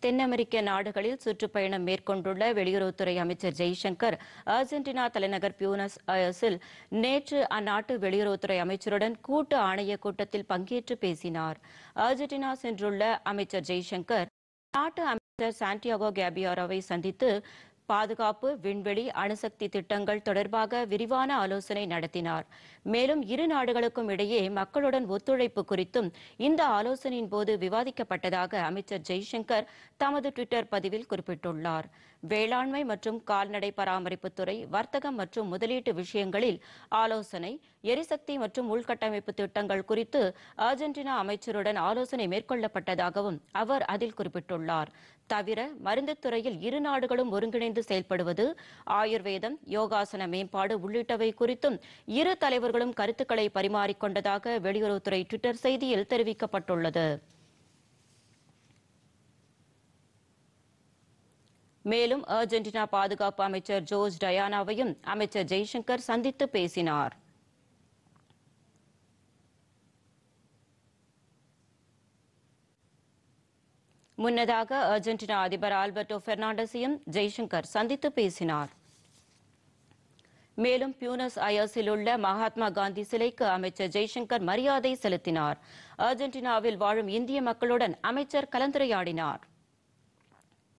தென் அமெரிக்க நாடுகளில் சுற்றுப்பயணம் மேற்கொண்டுள்ள வெளியுறவுத்துறை அமைச்சர் ஜெய்சங்கர் அர்ஜென்டினா தலைநகர் பியூனஸ் அயர்ஸில் நேற்று அந்நாட்டு வெளியுறவுத்துறை அமைச்சருடன் கூட்டு ஆணைய கூட்டத்தில் பங்கேற்று பேசினார் அர்ஜென்டினா சென்றுள்ள அமைச்சர் ஜெய்சங்கர் நாட்டு அமைச்சர் சாண்டியாகோ கேபியாரோவை சந்தித்து பாதுகாப்பு விண்வெளி அணுசக்தி திட்டங்கள் தொடர்பாக விரிவான ஆலோசனை நடத்தினார் மேலும் இரு நாடுகளுக்கும் இடையே மக்களுடன் ஒத்துழைப்பு குறித்தும் இந்த ஆலோசனையின் போது விவாதிக்கப்பட்டதாக அமைச்சர் ஜெய்சங்கர் தமது டுவிட்டர் பதிவில் குறிப்பிட்டுள்ளார் வேளாண்மை மற்றும் கால்நடை பராமரிப்புத்துறை வர்த்தகம் மற்றும் முதலீட்டு விஷயங்களில் ஆலோசனை எரிசக்தி மற்றும் உள்கட்டமைப்பு திட்டங்கள் குறித்து அர்ஜென்டினா அமைச்சருடன் ஆலோசனை மேற்கொள்ளப்பட்டதாகவும் அவர் அதில் குறிப்பிட்டுள்ளார் தவிர மருந்துத் துறையில் இரு நாடுகளும் ஒருங்கிணைந்து செயல்படுவது ஆயுர்வேதம் யோகாசன மேம்பாடு உள்ளிட்டவை குறித்தும் இரு தலைவர்களும் கருத்துக்களை பரிமாறிக்கொண்டதாக வெளியுறவுத்துறை டுவிட்டர் செய்தியில் தெரிவிக்கப்பட்டுள்ளது மேலும் அர்ஜென்டினா பாதுகாப்பு அமைச்சர் ஜோர்ஜ் டயானாவையும் அமைச்சர் ஜெய்சங்கர் சந்தித்து பேசினார் முன்னதாக அர்ஜென்டினா அதிபர் ஆல்பர்டோ பெர்னாண்டஸையும் ஜெய்சங்கர் சந்தித்து பேசினார் மேலும் பியூனஸ் அயர்ஸில் உள்ள மகாத்மா காந்தி சிலைக்கு அமைச்சர் ஜெய்சங்கர் மரியாதை செலுத்தினார் அர்ஜென்டினாவில் வாழும் இந்திய மக்களுடன் அமைச்சர் கலந்துரையாடினார்